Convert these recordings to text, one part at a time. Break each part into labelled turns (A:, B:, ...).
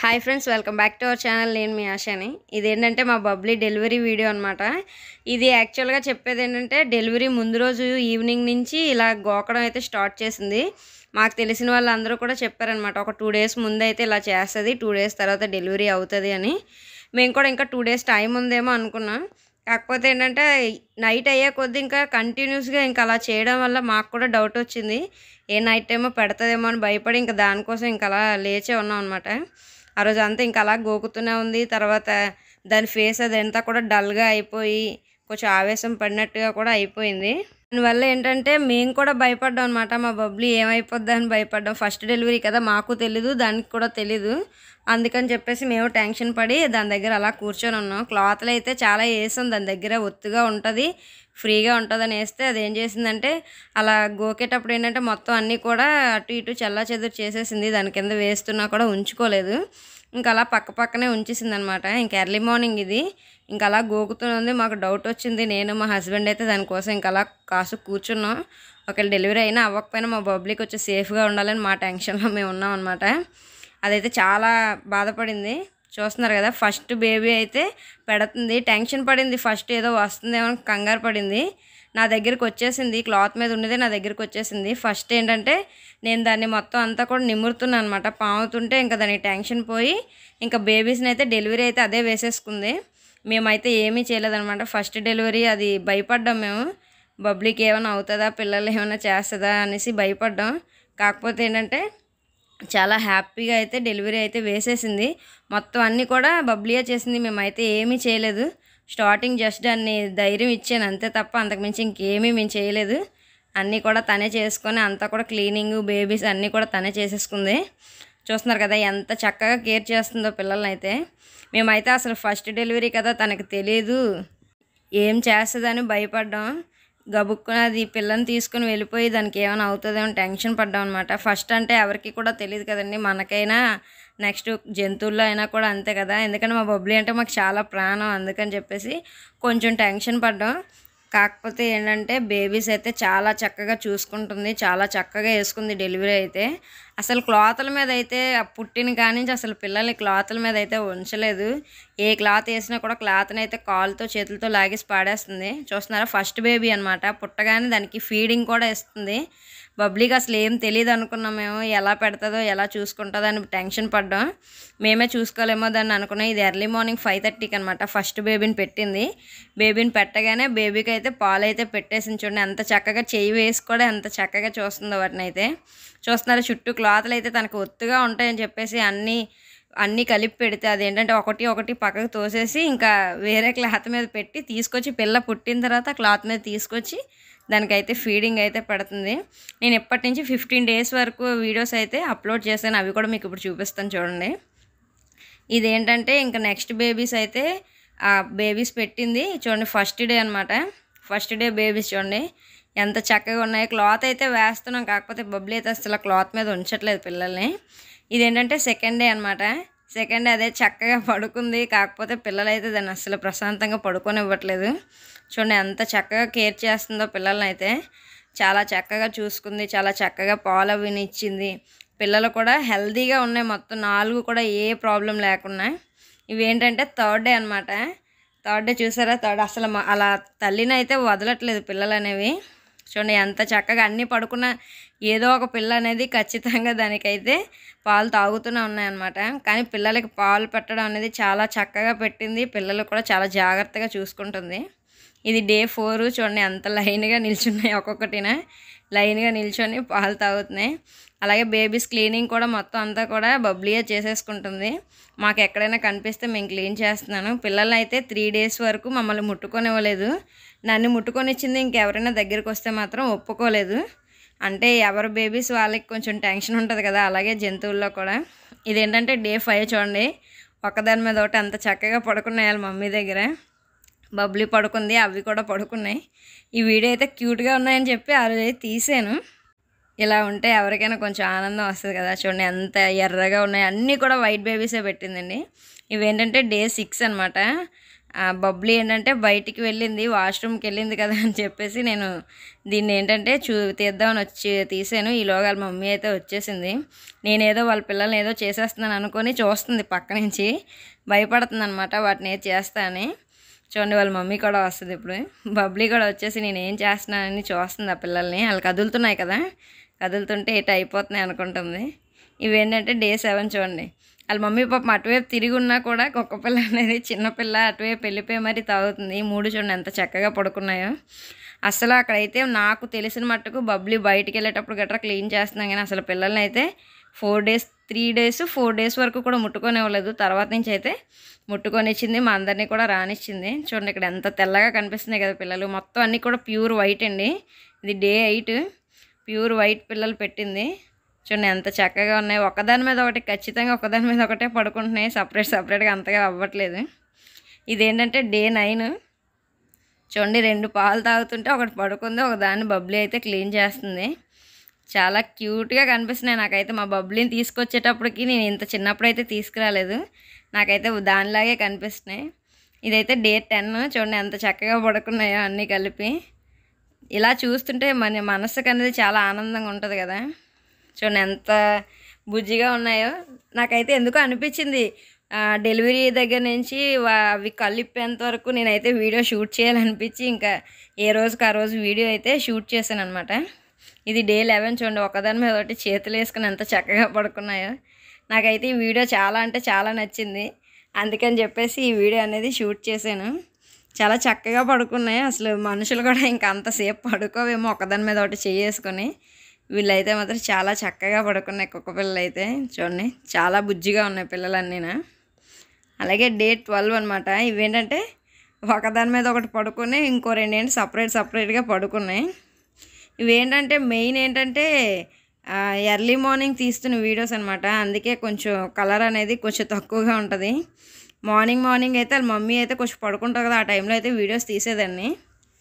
A: hi friends welcome back to our channel నేను మీ ఆశాని ఇదేంటంటే మా బబ్లీ డెలివరీ వీడియో అనమాట ఇది యాక్చువల్గా చెప్పేది ఏంటంటే డెలివరీ ముందు రోజు ఈవినింగ్ నుంచి ఇలా గోకడం అయితే స్టార్ట్ చేసింది మాకు తెలిసిన వాళ్ళందరూ కూడా చెప్పారనమాట ఒక టూ డేస్ ముందు అయితే ఇలా చేస్తుంది టూ డేస్ తర్వాత డెలివరీ అవుతుంది అని మేము కూడా ఇంకా టూ డేస్ టైం ఉందేమో అనుకున్నాం కాకపోతే ఏంటంటే నైట్ అయ్యే కొద్దీ ఇంకా కంటిన్యూస్గా ఇంకా అలా చేయడం వల్ల మాకు కూడా డౌట్ వచ్చింది ఏ నైట్ ఏమో పెడతదేమో అని భయపడి ఇంకా దానికోసం ఇంకా అలా లేచే ఉన్నాం అనమాట ఆ రోజు అంతా ఇంకా అలా గోకుతూనే ఉంది తర్వాత దాని ఫేస్ అదంతా కూడా డల్గా అయిపోయి కొంచెం ఆవేశం పడినట్టుగా కూడా అయిపోయింది దానివల్ల ఏంటంటే మేము కూడా భయపడ్డాం అనమాట మా బబ్లీ ఏమైపోద్ది అని భయపడ్డాం ఫస్ట్ డెలివరీ కదా మాకు తెలీదు దానికి కూడా తెలీదు అందుకని చెప్పేసి మేము టెన్షన్ పడి దాని దగ్గర అలా కూర్చొని ఉన్నాం క్లాత్లు అయితే చాలా వేసాం దాని దగ్గర ఒత్తుగా ఉంటుంది ఫ్రీగా ఉంటుందని వేస్తే అది ఏం చేసిందంటే అలా గోకేటప్పుడు ఏంటంటే మొత్తం అన్నీ కూడా అటు ఇటు చల్లా చెదురు చేసేసింది దాని కింద వేస్తున్నా కూడా ఉంచుకోలేదు ఇంకా అలా పక్క పక్కనే ఉంచేసింది అనమాట ఇంకా ఎర్లీ మార్నింగ్ ఇది ఇంకా అలా గోకుతుంది మాకు డౌట్ వచ్చింది నేను మా హస్బెండ్ అయితే దానికోసం ఇంకా అలా కాసు కూర్చున్నాం ఒకవేళ డెలివరీ అయినా అవ్వకపోయినా మా బబ్లీకి వచ్చి సేఫ్గా ఉండాలని మా టెన్షన్లో మేము ఉన్నాం అనమాట అదైతే చాలా బాధపడింది చూస్తున్నారు కదా ఫస్ట్ బేబీ అయితే పెడుతుంది టెన్షన్ పడింది ఫస్ట్ ఏదో వస్తుందేమో అని కంగారు పడింది నా దగ్గరికి వచ్చేసింది క్లాత్ మీద ఉన్నదే నా దగ్గరికి వచ్చేసింది ఫస్ట్ ఏంటంటే నేను దాన్ని మొత్తం అంతా కూడా నిమురుతున్నాను అనమాట పాముతుంటే ఇంకా దానికి టెన్షన్ పోయి ఇంకా బేబీస్ని అయితే డెలివరీ అయితే అదే వేసేసుకుంది మేమైతే ఏమీ చేయలేదన్నమాట ఫస్ట్ డెలివరీ అది భయపడ్డాం మేము బబ్లీకి ఏమైనా అవుతుందా పిల్లలు ఏమైనా చేస్తుందా అనేసి భయపడ్డాం కాకపోతే ఏంటంటే చాలా హ్యాపీగా అయితే డెలివరీ అయితే వేసేసింది మొత్తం అన్నీ కూడా బబ్లియా చేసింది మేమైతే ఏమీ చేయలేదు స్టార్టింగ్ జస్ట్ దాన్ని ధైర్యం ఇచ్చాను అంతే తప్ప అంతకుమించి ఇంకేమీ మేము చేయలేదు అన్నీ కూడా తనే చేసుకొని అంతా కూడా క్లీనింగ్ బేబీస్ అన్నీ కూడా తనే చేసేసుకుంది చూస్తున్నారు కదా ఎంత చక్కగా కేర్ చేస్తుందో పిల్లల్ని అయితే మేమైతే అసలు ఫస్ట్ డెలివరీ కదా తనకు తెలియదు ఏం చేస్తుందని భయపడ్డాం గబుక్కున అది పిల్లని తీసుకుని వెళ్ళిపోయి దానికి ఏమైనా అవుతుందేమో టెన్షన్ పడ్డాం అనమాట ఫస్ట్ అంటే ఎవరికి కూడా తెలియదు కదండి మనకైనా నెక్స్ట్ జంతువుల్లో అయినా కూడా అంతే కదా ఎందుకంటే మా బొబ్లీ అంటే మాకు చాలా ప్రాణం అందుకని చెప్పేసి కొంచెం టెన్షన్ పడ్డాం కాకపోతే ఏంటంటే బేబీస్ అయితే చాలా చక్కగా చూసుకుంటుంది చాలా చక్కగా వేసుకుంది డెలివరీ అయితే అసలు క్లాతుల మీద అయితే ఆ పుట్టిన కానించి అసలు పిల్లల్ని క్లాతుల మీద అయితే ఉంచలేదు ఏ క్లాత్ వేసినా కూడా క్లాత్ని అయితే కాలుతో చేతులతో లాగేసి పాడేస్తుంది చూస్తున్నారా ఫస్ట్ బేబీ అనమాట పుట్టగానే దానికి ఫీడింగ్ కూడా ఇస్తుంది బబ్లీకి అసలు ఏం తెలియదు అనుకున్నాం మేము ఎలా పెడుతుందో ఎలా చూసుకుంటుందో అని టెన్షన్ పడ్డాం మేమే చూసుకోలేమో దాన్ని అనుకున్నాం ఇది ఎర్లీ మార్నింగ్ ఫైవ్ థర్టీకి అనమాట ఫస్ట్ బేబీని పెట్టింది బేబీని పెట్టగానే బేబీకి అయితే పాలు అయితే పెట్టేసింది చూడండి ఎంత చక్కగా చెయ్యి వేసి కూడా ఎంత చక్కగా చూస్తుందో వాటిని అయితే చూస్తున్నారు చుట్టూ క్లాత్లు అయితే తనకు ఒత్తుగా ఉంటాయని చెప్పేసి అన్నీ అన్నీ కలిపి పెడితే అదేంటంటే ఒకటి ఒకటి పక్కకు తోసేసి ఇంకా వేరే క్లాత్ మీద పెట్టి తీసుకొచ్చి పిల్ల పుట్టిన తర్వాత క్లాత్ మీద తీసుకొచ్చి దానికైతే ఫీడింగ్ అయితే పెడుతుంది నేను ఎప్పటి నుంచి ఫిఫ్టీన్ డేస్ వరకు వీడియోస్ అయితే అప్లోడ్ చేశాను అవి కూడా మీకు ఇప్పుడు చూపిస్తాను చూడండి ఇదేంటంటే ఇంకా నెక్స్ట్ బేబీస్ అయితే ఆ బేబీస్ పెట్టింది చూడండి ఫస్ట్ డే అనమాట ఫస్ట్ డే బేబీస్ చూడండి ఎంత చక్కగా ఉన్నాయి క్లాత్ అయితే వేస్తున్నాం కాకపోతే బబ్లీ అయితే అసలు క్లాత్ మీద ఉంచట్లేదు పిల్లల్ని ఇదేంటంటే సెకండ్ డే అనమాట సెకండ్ డే అదే చక్కగా పడుకుంది కాకపోతే పిల్లలు అయితే దాన్ని అసలు ప్రశాంతంగా పడుకొని ఇవ్వట్లేదు చూడండి ఎంత చక్కగా కేర్ చేస్తుందో పిల్లల్ని అయితే చాలా చక్కగా చూసుకుంది చాలా చక్కగా పాలు అవిని ఇచ్చింది పిల్లలు కూడా హెల్తీగా ఉన్నాయి మొత్తం నాలుగు కూడా ఏ ప్రాబ్లం లేకుండా ఇవి ఏంటంటే థర్డ్ డే అనమాట థర్డ్ డే చూసారా థర్డ్ అసలు మా- అలా తల్లిని అయితే వదలట్లేదు పిల్లలు అనేవి చూడండి ఎంత చక్కగా అన్నీ పడుకున్న ఏదో ఒక పిల్ల అనేది ఖచ్చితంగా దానికైతే పాలు తాగుతూనే ఉన్నాయన్నమాట కానీ పిల్లలకి పాలు పెట్టడం అనేది చాలా చక్కగా పెట్టింది పిల్లలు కూడా చాలా జాగ్రత్తగా చూసుకుంటుంది ఇది డే ఫోర్ చూడండి ఎంత లైన్గా నిల్చున్నాయి ఒక్కొక్కటిన లైన్గా నిల్చొని పాలు తాగుతున్నాయి అలాగే బేబీస్ క్లీనింగ్ కూడా మొత్తం అంతా కూడా బబ్లీయే చేసేసుకుంటుంది మాకు ఎక్కడైనా కనిపిస్తే మేము క్లీన్ చేస్తున్నాను పిల్లల్ని అయితే త్రీ డేస్ వరకు మమ్మల్ని ముట్టుకొనివ్వలేదు నన్ను ముట్టుకొని ఇచ్చింది ఇంకెవరైనా దగ్గరికి వస్తే మాత్రం ఒప్పుకోలేదు అంటే ఎవరి బేబీస్ వాళ్ళకి కొంచెం టెన్షన్ ఉంటుంది కదా అలాగే జంతువుల్లో కూడా ఇదేంటంటే డే ఫైవ్ చూడండి ఒకదాని మీద ఒకటి అంత చక్కగా పడుకున్నాయి వాళ్ళ మమ్మీ దగ్గర బబ్లీ పడుకుంది అవి కూడా పడుకున్నాయి ఈ వీడియో అయితే క్యూట్గా ఉన్నాయని చెప్పి ఆ రోజు అయితే తీసాను ఇలా ఉంటే ఎవరికైనా కొంచెం ఆనందం వస్తుంది కదా చూడండి ఎంత ఎర్రగా ఉన్నాయి అన్నీ కూడా వైట్ బేబీసే పెట్టిందండి ఇవేంటంటే డే సిక్స్ అనమాట ఆ బబ్లీ ఏంటంటే బయటికి వెళ్ళింది వాష్రూమ్కి వెళ్ళింది కదా అని చెప్పేసి నేను దీన్ని ఏంటంటే చూ తీద్దామని వచ్చి తీసాను ఈలోగా వాళ్ళ మమ్మీ అయితే వచ్చేసింది నేనేదో వాళ్ళ పిల్లల్ని ఏదో చేసేస్తున్నాను అనుకొని చూస్తుంది పక్క నుంచి భయపడుతుంది అనమాట వాటిని ఏది చేస్తా అని చూడండి వాళ్ళ మమ్మీ కూడా వస్తుంది ఇప్పుడు బబ్లీ కూడా వచ్చేసి నేను ఏం చేస్తున్నానని చూస్తుంది ఆ పిల్లల్ని వాళ్ళు కదులుతున్నాయి కదా కదులుతుంటే ఎటు అయిపోతున్నాయి అనుకుంటుంది ఇవేంటంటే డే సెవెన్ చూడండి వాళ్ళ మమ్మీ పాపం అటువైపు తిరిగి ఉన్నా కూడా కుక్క పిల్ల అనేది చిన్నపిల్ల అటువైపు వెళ్ళిపోయి మరీ తాగుతుంది ఈ మూడు చూడండి ఎంత చక్కగా పడుకున్నాయో అసలు అక్కడైతే నాకు తెలిసిన మట్టుకు బబ్లీ బయటికి వెళ్ళేటప్పుడు గట్రా క్లీన్ చేస్తున్నాం కానీ అసలు పిల్లల్ని అయితే four days three days four days వరకు కూడా ముట్టుకొనివ్వలేదు తర్వాత నుంచి అయితే ముట్టుకొని ఇచ్చింది మా అందరినీ కూడా రానిచ్చింది చూడండి ఇక్కడ ఎంత తెల్లగా కనిపిస్తున్నాయి కదా పిల్లలు మొత్తం అన్నీ కూడా ప్యూర్ వైట్ అండి ఇది డే ఎయిట్ ప్యూర్ వైట్ పిల్లలు పెట్టింది చూడండి ఎంత చక్కగా ఉన్నాయి ఒకదాని మీద ఒకటి ఖచ్చితంగా ఒకదాని మీద ఒకటే పడుకుంటున్నాయి సపరేట్ సపరేట్గా అంతగా అవ్వట్లేదు ఇదేంటంటే డే నైన్ చూడండి రెండు పాలు తాగుతుంటే ఒకటి పడుకుంది ఒక దాన్ని బబ్లీ అయితే క్లీన్ చేస్తుంది చాలా క్యూట్గా కనిపిస్తున్నాయి నాకైతే మా బబ్లీని తీసుకొచ్చేటప్పటికి నేను ఇంత చిన్నప్పుడు అయితే తీసుకురాలేదు నాకైతే దానిలాగే కనిపిస్తున్నాయి ఇదైతే డే టెన్ చూడండి ఎంత చక్కగా పడుకున్నాయో అన్నీ కలిపి ఇలా చూస్తుంటే మన మనసుకు అనేది చాలా ఆనందంగా ఉంటుంది కదా చూడండి ఎంత బుజ్జిగా ఉన్నాయో నాకైతే ఎందుకో అనిపించింది ఆ, డెలివరీ దగ్గర నుంచి వా- అవి కలిపేంత వరకు నేనైతే వీడియో షూట్ చేయాలనిపించి ఇంకా ఏ రోజుకి ఆ రోజు వీడియో అయితే షూట్ చేశాను అనమాట ఇది డే లెవెన్ చూడండి ఒకదాని మీద ఒకటి చేతులు వేసుకుని ఎంత చక్కగా పడుకున్నాయో నాకైతే ఈ వీడియో చాలా అంటే చాలా నచ్చింది అందుకని చెప్పేసి ఈ వీడియో అనేది షూట్ చేశాను చాలా చక్కగా పడుకున్నాయి అసలు మనుషులు కూడా ఇంకా అంతసేపు పడుకోవేమో ఒకదాని మీద ఒకటి చేసుకొని వీళ్ళైతే మాత్రం చాలా చక్కగా పడుకున్నాయి కుక్క పిల్లలు అయితే చూడండి చాలా బుజ్జిగా ఉన్నాయి పిల్లలన్నీనా అలాగే డే ట్వెల్వ్ అనమాట ఇవేంటంటే ఒకదాని మీద ఒకటి పడుకుని ఇంకో రెండేంటి సపరేట్ సపరేట్గా పడుకున్నాయి ఇవేంటంటే మెయిన్ ఏంటంటే ఎర్లీ మార్నింగ్ తీస్తున్న వీడియోస్ అనమాట అందుకే కొంచెం కలర్ అనేది కొంచెం తక్కువగా ఉంటుంది మార్నింగ్ మార్నింగ్ అయితే వాళ్ళ మమ్మీ అయితే కొంచెం పడుకుంటారు కదా ఆ టైంలో అయితే వీడియోస్ తీసేదాన్ని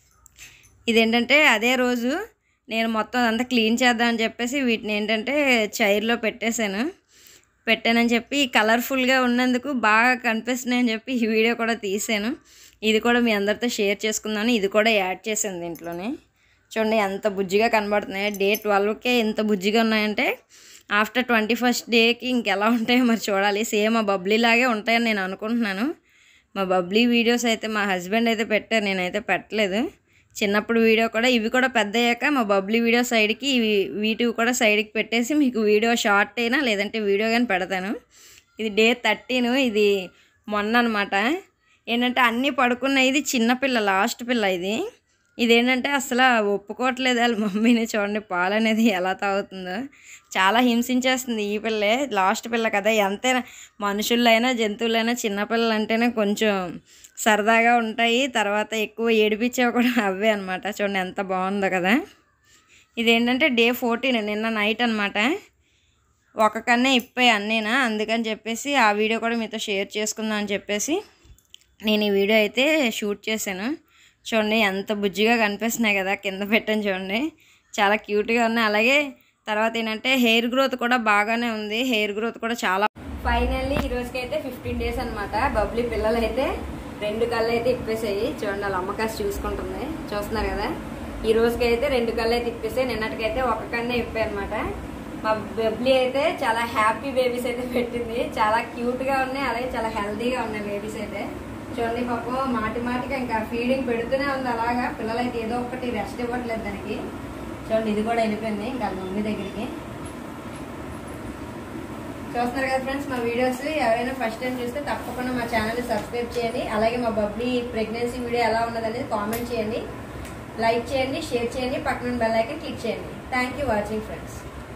A: ఇదేంటంటే అదే రోజు నేను మొత్తం అంతా క్లీన్ చేద్దామని చెప్పేసి వీటిని ఏంటంటే చైర్లో పెట్టేశాను పెట్టానని చెప్పి కలర్ఫుల్గా ఉన్నందుకు బాగా కనిపిస్తున్నాయని చెప్పి ఈ వీడియో కూడా తీసాను ఇది కూడా మీ అందరితో షేర్ చేసుకుందాను ఇది కూడా యాడ్ చేశాను దీంట్లోనే చూడండి ఎంత బుజ్జిగా కనబడుతున్నాయి డే ట్వెల్వ్కే ఎంత బుజ్జిగా ఉన్నాయంటే ఆఫ్టర్ ట్వంటీ ఫస్ట్ డేకి ఇంకెలా ఉంటాయో మరి చూడాలి సేమ్ ఆ బబ్లీ లాగే ఉంటాయని నేను అనుకుంటున్నాను మా బబ్లీ వీడియోస్ అయితే మా హస్బెండ్ అయితే పెట్టారు నేనైతే పెట్టలేదు చిన్నప్పుడు వీడియో కూడా ఇవి కూడా పెద్ద అయ్యాక మా బబ్లీ వీడియో సైడ్కి ఇవి వీటివి కూడా సైడ్కి పెట్టేసి మీకు వీడియో షార్ట్ అయినా లేదంటే వీడియో కానీ పెడతాను ఇది డే థర్టీన్ ఇది మొన్న అనమాట ఏంటంటే అన్నీ పడుకున్నాయి ఇది చిన్నపిల్ల లాస్ట్ పిల్ల ఇది ఇదేంటంటే అసలు ఒప్పుకోవట్లేదు వాళ్ళ మమ్మీని చూడండి పాలు అనేది ఎలా తాగుతుందో చాలా హింసించేస్తుంది ఈ పిల్లే లాస్ట్ పిల్ల కదా ఎంతైనా మనుషులైనా జంతువులైనా చిన్నపిల్లలు అంటేనే కొంచెం సరదాగా ఉంటాయి తర్వాత ఎక్కువ ఏడిపించేవి కూడా అవే అనమాట చూడండి ఎంత బాగుందో కదా ఇదేంటంటే డే ఫోర్టీన్ నిన్న నైట్ అనమాట ఒక కన్నే ఇప్పాయి అన్నీనా అందుకని చెప్పేసి ఆ వీడియో కూడా మీతో షేర్ చేసుకుందాం అని చెప్పేసి నేను ఈ వీడియో అయితే షూట్ చేశాను చూడండి ఎంత బుజ్జిగా కనిపిస్తున్నాయి కదా కింద పెట్టని చూడండి చాలా క్యూట్గా ఉన్నాయి అలాగే తర్వాత ఏంటంటే హెయిర్ గ్రోత్ కూడా బాగానే ఉంది హెయిర్ గ్రోత్ కూడా చాలా ఫైనల్లీ ఈ రోజుకి అయితే ఫిఫ్టీన్ డేస్ అనమాట బబ్లీ పిల్లలు అయితే రెండు కళ్ళు అయితే ఇప్పేసాయి చూడండి వాళ్ళ అమ్మకాసి చూసుకుంటుంది చూస్తున్నారు కదా ఈ రోజుకి అయితే రెండు కళ్ళు అయితే ఇప్పేసాయి నిన్నటికైతే ఒక కన్నే ఇప్పాయి అనమాట మా బబ్లీ అయితే చాలా హ్యాపీ బేబీస్ అయితే పెట్టింది చాలా క్యూట్ గా ఉన్నాయి అలాగే చాలా హెల్తీగా ఉన్నాయి బేబీస్ అయితే చూడండి పాపం మాటి మాటికి ఇంకా ఫీడింగ్ పెడుతూనే ఉంది అలాగా పిల్లలైతే ఏదో ఒకటి రెస్ట్ ఇవ్వట్లేదు దానికి చూడండి ఇది కూడా వెళ్ళిపోయింది ఇంకా వాళ్ళ మమ్మీ దగ్గరికి చూస్తున్నారు కదా ఫ్రెండ్స్ మా వీడియోస్ ఎవరైనా ఫస్ట్ టైం చూస్తే తప్పకుండా మా ఛానల్ సబ్స్క్రైబ్ చేయండి అలాగే మా బబ్లీ ప్రెగ్నెన్సీ వీడియో ఎలా ఉన్నది అనేది కామెంట్ చేయండి లైక్ చేయండి షేర్ చేయండి పక్కన బెల్ ఐకన్ క్లిక్ చేయండి థ్యాంక్ యూ వాచింగ్ ఫ్రెండ్స్